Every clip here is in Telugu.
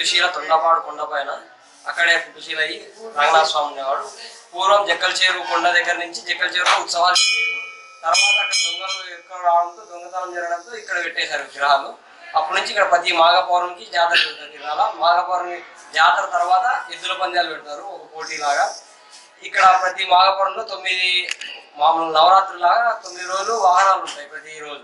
పుట్టుశీల తొండపాడు కొండ పైన అక్కడే పుట్టుశీల అయ్యి రంగనాథ స్వామి ఉండేవాడు పూర్వం జక్కల చేరు కొండ దగ్గర నుంచి జక్కల చేరులో ఉత్సవాలు జరిగేవి తర్వాత అక్కడ దొంగలు ఎక్కువ రావడంతో దొంగతనం జరగడంతో ఇక్కడ పెట్టేశారు విగ్రహాలు అప్పటి నుంచి ఇక్కడ ప్రతి మాఘ పౌర్ణమికి జాతర జరుగుతుంది ఇవాళ మాఘ పౌర్ణమి జాతర తర్వాత ఎద్దుల పందాలు పెడతారు ఒక పోటీ లాగా ఇక్కడ ప్రతి మాఘ పౌర్ణమిలో తొమ్మిది మామూలు నవరాత్రి లాగా తొమ్మిది రోజులు వాహనాలు ఉంటాయి ప్రతి రోజు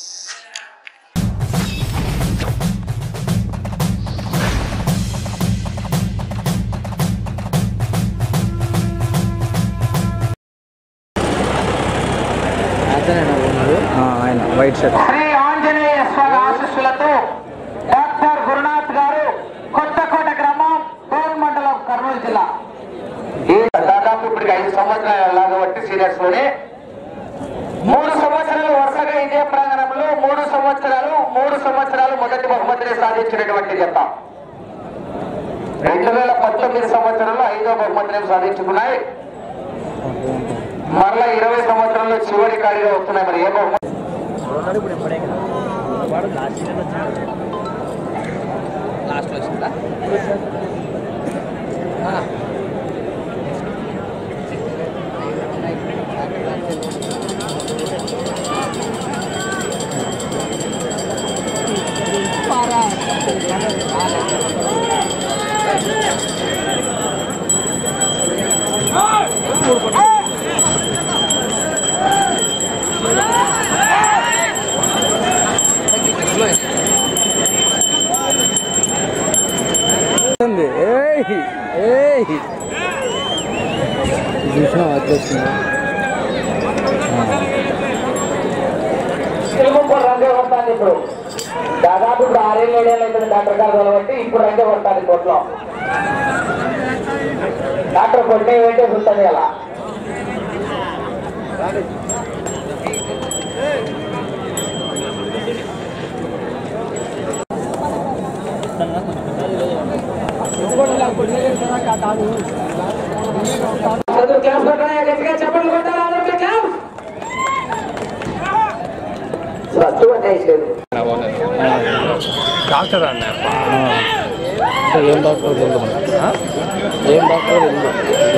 ఆయన వైట్ షర్ట్ శ్రీ ఆంజనేయ స్వామి ఆశీస్సులతో డాక్టర్ గురునాథ్ గారు కొత్తకోట గ్రామం టోల్ మండలం కర్నూలు జిల్లా ఈ దాదాపు ఇప్పటికి ఐదు సంవత్సరాలు లాగా బట్టి సీరియస్ లోనే మూడు సంవత్సరాలు వరుసగా ఇదే ప్రాంగణంలో మూడు సంవత్సరాలు మూడు సంవత్సరాలు మొదటి బహుమతిని సాధించినటువంటి జత రెండు వేల పంతొమ్మిది సంవత్సరంలో ఐదో బహుమతిని సాధించుకున్నాయి మరలా ఇరవై సంవత్సరంలో చివరి ఖాళీగా వస్తున్నాయి మరి ఏ బహుమతి లాస్ట్ వచ్చిందా ఉంది ఏయ్ ఏయ్ చూసిన వచ్చేస్తుంది తెలుగు రంగే కొట్టాలి ఇప్పుడు దాదాపు ఇప్పుడు ఆరేళ్ళు ఏడేళ్ళు అవుతుంది డాక్టర్ గారు కాబట్టి ఇప్పుడు రంగే కొట్టాలి కొట్లో డాక్టర్ కొట్టే వేటేసి ఉంటుంది కదా చదువు క్లాస్ కొట్టాలి గట్టిగా చెప్పండి కొట్టాలి అందరికీ క్లాస్ స్వచ్ఛగా చేసేది డాక్టర్ అన్న ఏం డాక్టర్ తెలియదు ఏం డాక్టర్ తెలియదు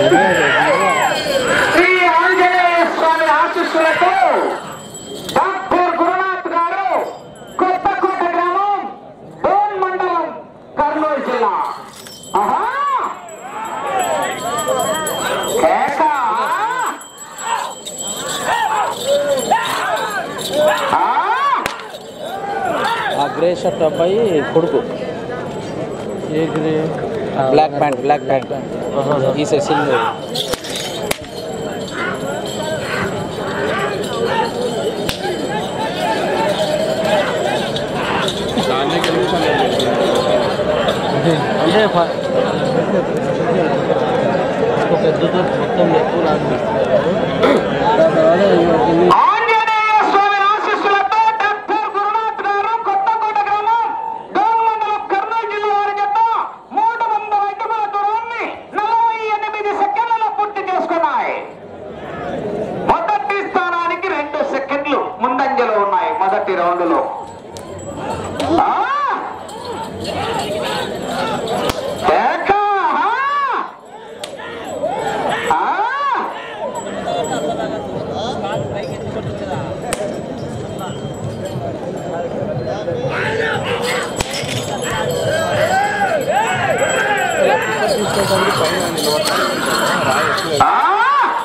శ్రీ ఆంజనేయ స్వామి ఆశీస్సులతో డాక్టర్ గురునాథ్ గారు కొత్తకోట గ్రామం డోన్ మండలం కర్నూలు జిల్లా ఆహా కేక. ఆ. ఆ గ్రే షర్ట్ అబ్బాయి కొడుకు ఏ grey black pant black pant ఈ సిల్వర్ అంటే ఫ- ఒక పెద్దతో మొత్తం ఎక్కువ లాగిస్తారు దాని తర్వాత ఇవి ఆంజనేయ స్వామి ఆశీస్సులతో డాక్టర్ గురునాథ్ గారు కొత్తకోట గ్రామం డోన్ మండలం కర్నూలు జిల్లా వారి జత మూడు వందల అడుగుల దూరాన్ని నలభై ఎనిమిది సెకండ్లలో పూర్తి చేసుకున్నాయి మొదటి స్థానానికి రెండు సెకండ్లు ముందంజలో ఉన్నాయి మొదటి రౌండ్లో ఆ! కేక! ఆ! ఆ! ఆ!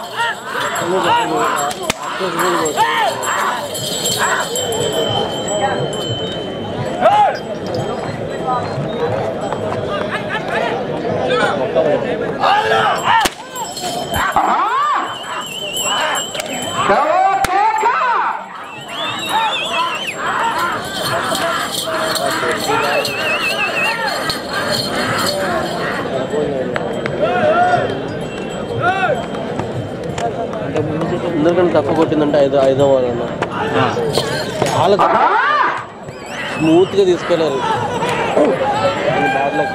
అందరికన్నా తక్కువ కొట్టిందంటే ఐదో ఐదో వాళ్ళు అన్న చాలా తక్కువ స్మూత్గా తీసుకెళ్ళారు బ్యాడ్ లక్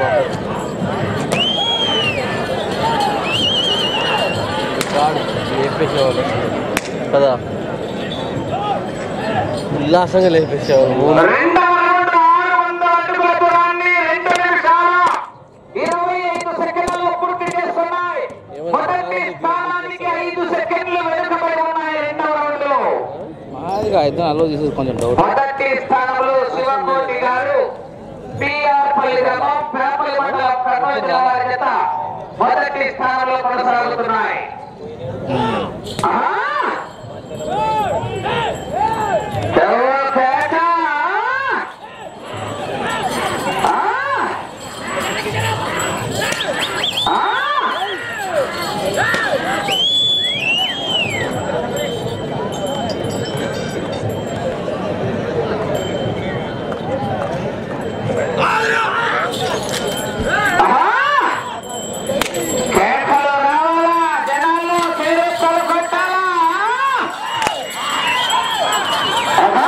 లేపేసేవాళ్ళు కదా ఉల్లాసంగా లేపేసేవాళ్ళు రెండవ రౌండ్ ఆరు వందల అడుగుల దూరాన్ని రెండు నిమిషాల ఇక ఇద్దరు అలో చేసేది కొంచెం డౌట్ మొదటి స్థానంలో శివకోటి గారు పిఆర్ పల్లి గ్రామం పేపల్లి మండలం కర్నూలు జిల్లా వారి జత మొదటి స్థానంలో కొనసాగుతున్నాయి ఆహా! ఎవరో పేట! ఆ! ఆ! ఆహా! కేకలు రావాలా జనాల్లో చేరుకోలు కొట్టాలా ఆహా!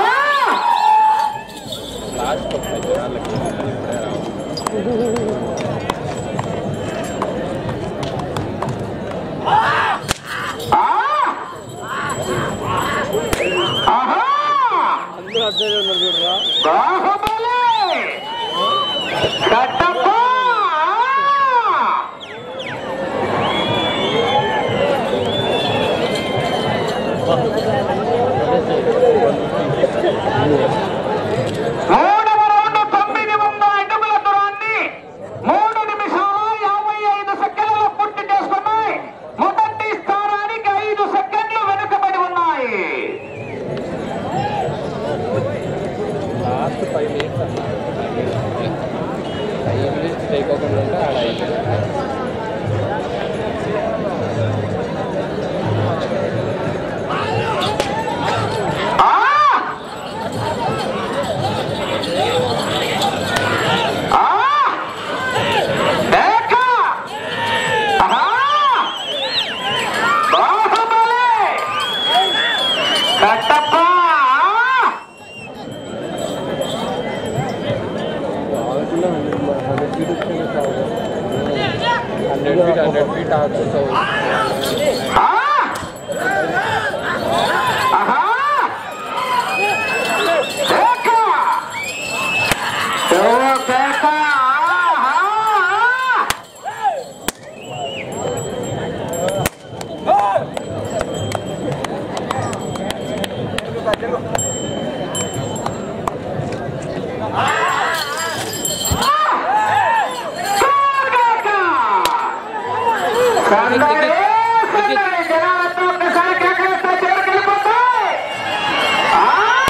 ఆ! ఆహా! బాహుబలి! కట్టప్ప! మూడవ రౌండ్ తొమ్మిది వందల అడుగుల దూరాన్ని మూడు నిమిషాల యాభై ఐదు సెకండ్లలో పూర్తి చేసుకున్నాయి మొదటి స్థానానికి ఐదు సెకండ్లు వెనుకబడి ఉన్నాయి లాస్ట్ ఫైవ్ మినిట్స్ అన్న ఫైవ్ మినిట్స్ చేయకోకుండా ఉంటే ఆడ అయిపోయింది ఆ! ఆ! ఏక! ఆహా! Baahubali! Kattappa! Hundred feet hundred feet access ఆ! ఆహా! ఏక! ఓ కేక! ఆహా! సందడి, సందడి, జనాలతో ఒక్కసారి కేకలేస్తే చివరికి వెళ్ళిపోతాయి. ఆ!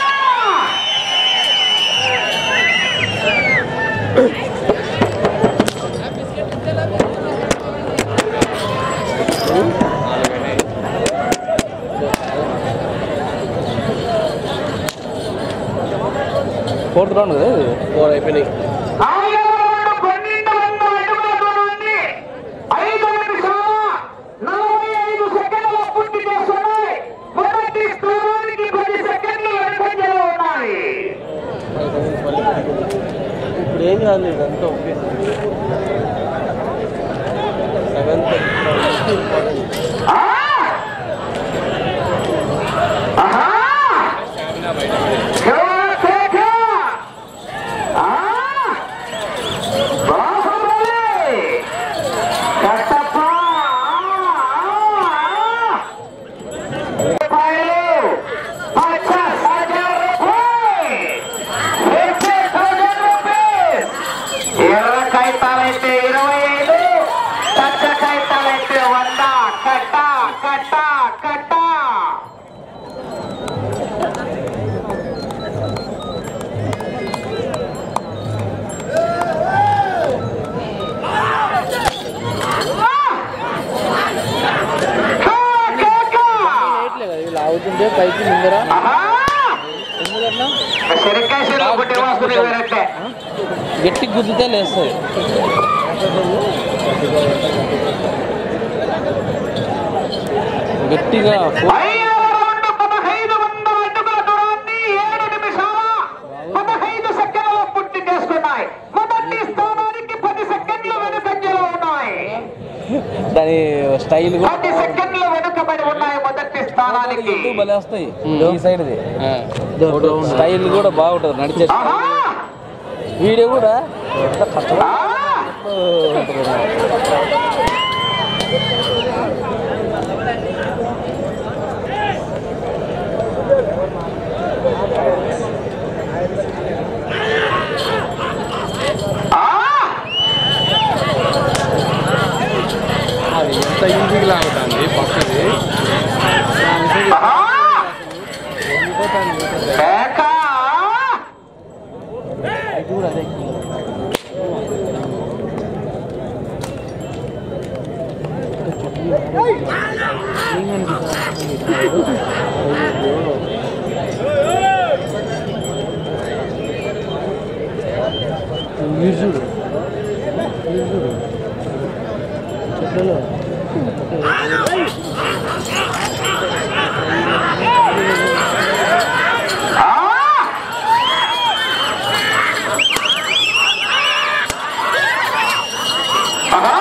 ఫోర్త్ రౌండ్ కదా ఇది ఫోర్ అయిపోయినాయి ఐదవ రౌండ్ పన్నెండు వందల అడుగుల దూరాన్ని ఐదు నిమిషాల నలభై ఐదు సెకండ్ల పూర్తి చేస్తున్నాయి మొదటి స్థానానికి పది సెకండ్లు వెనుకంజలో ఉన్నాయి ఇప్పుడు ఏం కాదు ఇదంతా ఒకే సెవెంత్ ఆ! ఆహా! కేక! ఆ! బాహుబలి! కట్టప్ప! రూపాయలు పచాస్ హజార్ రూపాయలు ఫిఫ్టీ థౌజండ్ రూపీస్ ఎర్ర కాగితాలైతే ఇరవై ఐదు పచ్చ కాగితాలైతే వంద కట్ట కట్ట కట్ట లేట్లే కదా వీళ్ళు ఆగుతుంటే పైకి ముందర ఎందుకట్లా శరికాశీలు ఒకటి వస్తుంది వేరంటే గట్టి గుద్దితే లేస్తుంది గట్టిగా ఐదవ రౌండ్ పదహైదు వందల అడుగుల దూరాన్ని ఏడు నిమిషాల పదహైదు సెకండ్ల పూర్తి చేసుకున్నాయి మొదటి స్థానానికి పది సెకండ్లు వెనుకంజలో ఉన్నాయి దాని స్టైల్ కూడా పది సెకండ్లు వెనుకబడి ఉన్నాయి మొదటి స్థానానికి ఎటు భలే వస్తాయి ఈ సైడ్ది స్టైల్ కూడా బాగుంటుంది నడిచే ఆహా! వీడియో కూడా ఎంత కష్టం ఆ! ఈజీగా లాగుతుంది పక్కది ఆహా! కేక! ఇది కూడా అదే చూడు చూడు చెట్లలో ఆ! ఆహా!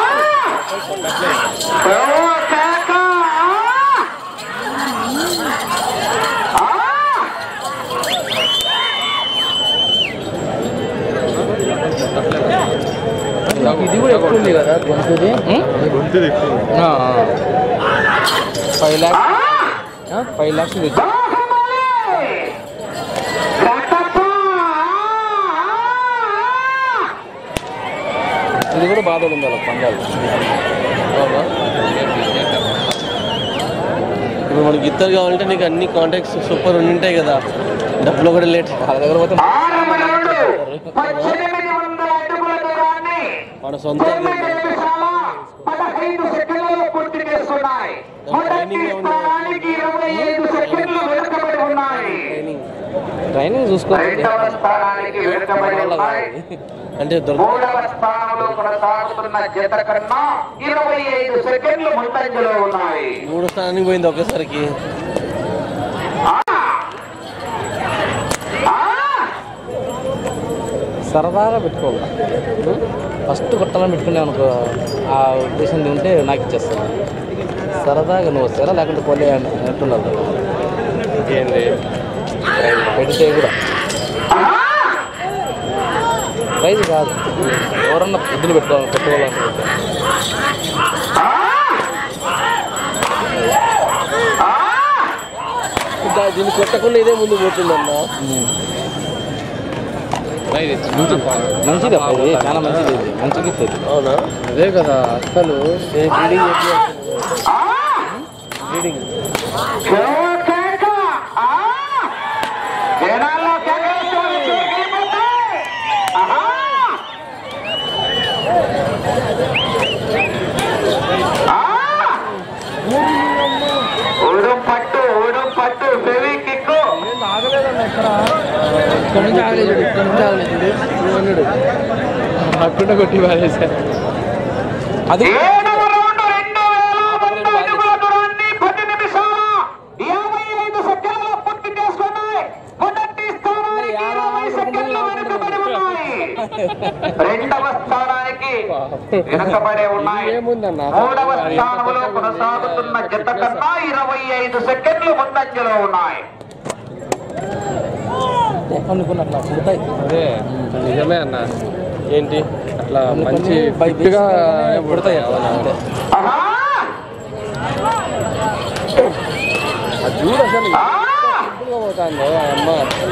ఓ కేక! ఆ! ఇది కూడా ఎక్కువ ఉంది కదా గొంతుది ఫైవ్ ల్యాక్స్ ఫైవ్ ల్యాక్స్ తెచ్చు బాహుబలి! రకప! ఇది కూడా బాధ ఉంది వాళ్ళ పందాలు ఇప్పుడు మనకి ఇద్దరు కావాలంటే నీకు అన్ని కాంటాక్ట్స్ సూపర్ ఉండి ఉంటాయి కదా డబ్బులు కూడా లేట్ వాళ్ళ దగ్గర పోతే ఆరమరుడు పద్దెనిమిది వందల అడుగుల దూరాన్ని మన సొంత తొమ్మిది నిమిషాల పదహైదు సెకండ్లలో పూర్తి చేస్తున్నాయి మొదటి స్థానానికి ఇరవై ఐదు సెకండ్లు వెనుకబడి ఉన్నాయి ట్రైనింగ్ చూసుకోవాలి రెండవ స్థానానికి వెనుకబడి ఉన్నాయి అంటే దొరక మూడవ స్థానంలో కొనసాగుతున్న జత కన్నా ఇరవై ఐదు సెకండ్లు ముందంజలో ఉన్నాయి మూడో స్థానానికి పోయింది ఒకేసారికి ఆ! ఆ! సరదాగా పెట్టుకోవాలి ఫస్ట్ కొట్టాలని పెట్టుకునే అనుకో ఆ ఉద్దేశం ఉంటే నాకు ఇచ్చేస్తాను సరదాగా నువ్వు వస్తారా లేకుంటే పోలే అంటున్నారు ఏంది పెడితే కూడా ఆ! ప్రైజ్ కాదు ఎవరన్నా ఇద్దరు పెట్టుకోవాలి పెట్టుకోవాలనుకుంటే ఆ! ఆ! దా- దీన్ని కొట్టకుండా ఇదే ముందు పోతుందన్న మంచిది అబ్బా ఇది చాలా మంచిది ఇది మంచిగా ఇస్తుంది అవునా అదే కదా అసలు నేను ఫీడింగ్ చెప్పి ఆ! ఫీడింగ్ కేక! ఆ! జనాల్లో కేకలు చూడకపోతే! ఆహా! ఆ! ఊడం పట్టు ఊడం పట్టు ఫెవి కిక్కు ఇక్కడ నుంచి ఆగలేదు ఇక్కడ నుంచి ఆగలేదు అక్కడ కొట్టి పారేశారు అది ఏడవ రౌండ్ రెండు వేల వంద అడుగుల దూరాన్ని పది నిమిషాల యాభై ఐదు సెకండ్లు పూర్తి చేసుకున్నాయి మొదటి స్థానానికి ఇరవై సెకండ్లు వెనుకబడి ఉన్నాయి రెండవ స్థానానికి వెనుకబడి ఉన్నాయి ఏముందన్న మూడవ స్థానంలో కొనసాగుతున్న జత కన్నా ఇరవై ఐదు సెకండ్లు ముందంజలో ఉన్నాయి కొన్ని కొన్ని అట్లా పుడతాయి అదే నిజమే అన్న ఏంటి అట్లా కొన్ని మంచి కొన్ని by ఫిట్గా basic పుడతాయి అట్లా అంతే ఆహా! అది చూడు అసలు ఆ! ఎప్పుడు పోతాందో ఆ అమ్మ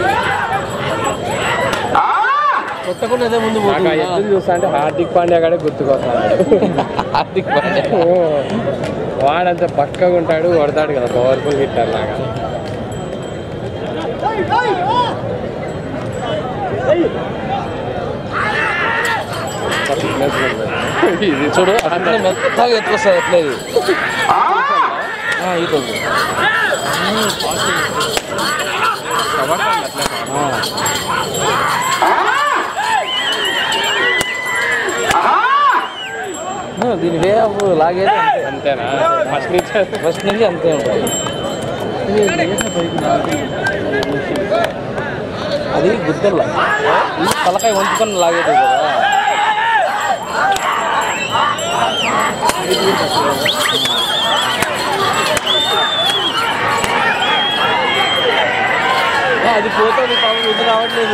ఆ! కొట్టకుండా ఇదే ముందు నాకు ఆ పోతుంది ఎద్దులు చూస్తా అంటే హార్దిక్ పాండ్యా కూడా గుర్తుకొస్తాడు హార్దిక్ పాండ్యా వాడంత పక్కగా ఉంటాడు కొడతాడు కదా పవర్ఫుల్ హిట్టర్ లాగా ఇది చూడు అట్లా మెత్తగా ఎత్తుకొస్తుంది అట్లా ఇది ఆ! ఈ రోజు దీని వే ఆఫ్ లాగేది అంతే అంతేనా ఫస్ట్ నుంచి ఫస్ట్ నుంచి అంతే ఉంటుంది అది గుద్దెల్ల ఇది తలకాయ వంచుకొని లాగేది కదా ఆ, అది పోతుంది పాపం ఇది రావట్లేదు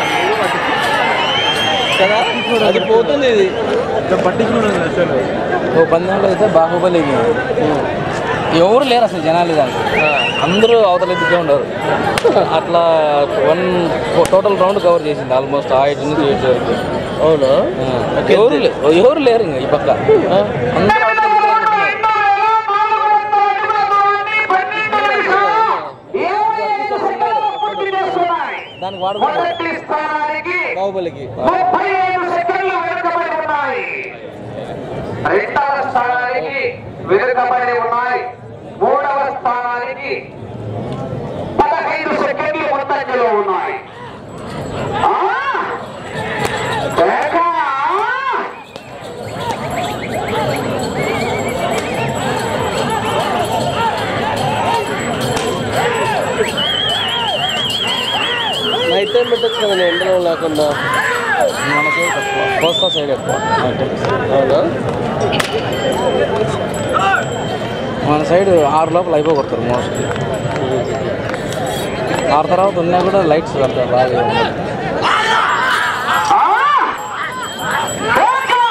కదా అది పోతుంది ఇది ఓ పందెంలో అయితే బాహుబలి ఇది. ఎవరు లేరు అసలు జనాలు దానికి అందరూ అవతల ఎత్తుకే ఉండరు అట్లా వన్ టోటల్ రౌండ్ కవర్ చేసింది ఆల్మోస్ట్ ఆ ఎయిట్ నుంచి ఎయిట్ వరకు అవునా ఆ, ఎవరు లే- ఎవరు లేరు ఇంకా ఈ పక్క అందరూ అవతల ఎత్తుకే ఉంటున్నారు. బాహుబలికి ముప్పై ఐదు సెకండ్లు వెనుకబడి ఉన్నాయి రెండవ స్థానానికి వెనుకబడి ఉన్నాయి మూడవ స్థానానికి పదహైదు సెకండ్లు ముందంజలో ఉన్నాయి ఆ! ఏకా! నైట్ టైం పెట్టచ్చు కదా ఎండలో లేకుండా మన సైడ్ తక్కువ కోస్తా సైడ్ ఎక్కువ అవునా మన సైడ్ ఆరు లోపల అయిపోగొడతారు మోస్ట్లీ ఆరు తర్వాత ఉన్నా కూడా లైట్స్ వెళ్తాయి బాగా ఆ! ఏకా!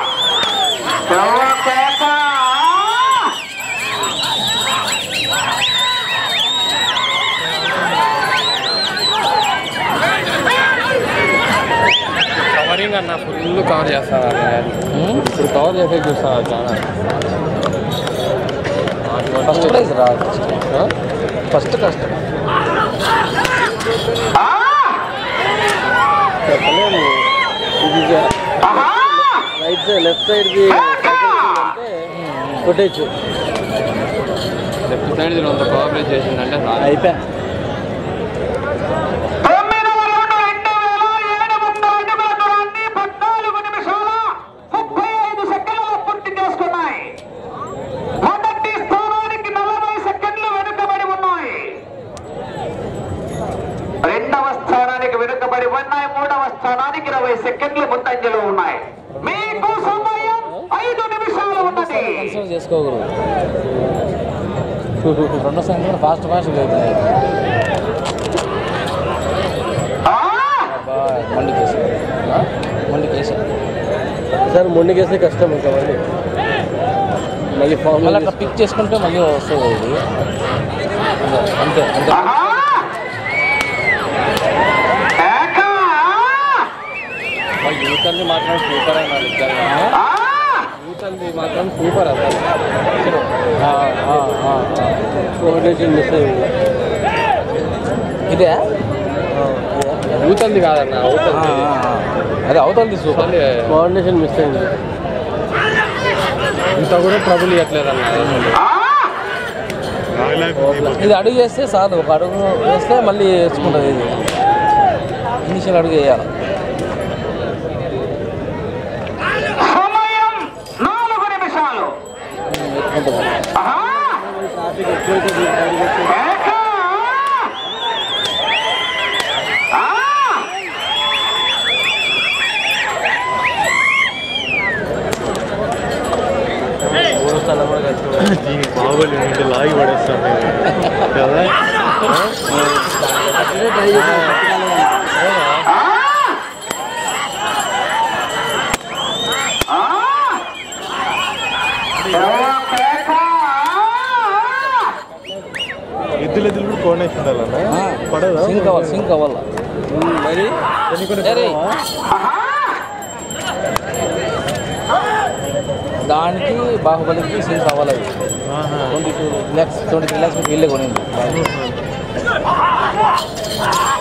ఎవరికేకా? కవరింగ్ అన్న ఫుల్ కవర్ చేస్తాను ఇప్పుడు కవర్ చేసే చూస్తాను చాలా ఫస్ట్ ప్రైజ్ రా ఫస్ట్ కష్టం ఆ! చెప్పలేము ఇది ఆహా! రైట్ సైడ్ లెఫ్ట్ సైడ్కి అంటే కొట్టేయచ్చు లెఫ్ట్ సైడ్ అంత కవరేజ్ చేసిందంటే చాలు. అయిపోయా తొమ్మిదవ రౌండ్ రెండు వేల ఏడు వందల అడుగుల దూరాన్ని పద్నాలుగు నిమిషాల ముప్పై ఐదు సెకండ్లలో పూర్తి చేసుకున్నాయి మొదటి స్థానానికి నలభై సెకండ్లు వెనుకబడి ఉన్నాయి రెండవ స్థానానికి వెనుకబడి ఉన్నాయి మూడవ స్థానానికి ఇరవై సెకండ్లు ముందంజలో ఉన్నాయి మీకు సమయం ఐదు నిమిషాలు ఉన్నది కన్సిడర్ చేసుకోకూడదు రెండో సంఖ్య కూడా ఫాస్ట్ ఫాస్ట్ అవుతున్నాయి ఆ! మండి కేసు మండి కేసు సార్ మొండికేస్తే కష్టం ఇంకా మళ్ళీ మళ్ళీ ఫామ్ మళ్ళీ అట్లా పిక్ చేసుకుంటే మళ్ళీ వస్తుంది ఇది అంతే అంతే ఆహా! ఏకా! యూత్ అంది మాత్రం సూపర్ అన్నారు నిజంగా ఆ! యూత్ అంది మాత్రం సూపర్ అసలు ఆ, ఆ, ఆ, ఆ. కోఆర్డినేషన్ మిస్ అయింది ఇదే యూత్ అంది కాదన్న ఆ, అవుతుంది ఆ, ఆ. అదే అవుతుంది సూపర్ అసలు కోఆర్డినేషన్ మిస్ అయింది ఇంత కూడా ట్రబుల్ ఇవ్వట్లేదన్న అసలు ఆ! ఇది అడుగు చేస్తే చాలు ఒక అడుగు వేస్తే మళ్ళీ వేసుకుంటుంది ఇది ఇనిషియల్ అడుగు వేయాలి సమయం నాలుగు నిమిషాలు ఎత్తుకుంటుంది ఆహా! ఏకా! ఆ! బాహుబలి నుండి లాగి పడేస్తాం కదా ఆ! ఆ! ఏకా! ఎద్దులు ఎద్దులు కూడా కోనేసి ఉండాలన్నా పడదా సింక్ అవ్వాలి సింక్ అవ్వాలి మరి సరే ఆహా! దానికి బాహుబలికి సింక్ అవ్వాలి అది ఆహా. Twenty two lakhs twenty three lakhs వీళ్ళే కొనింది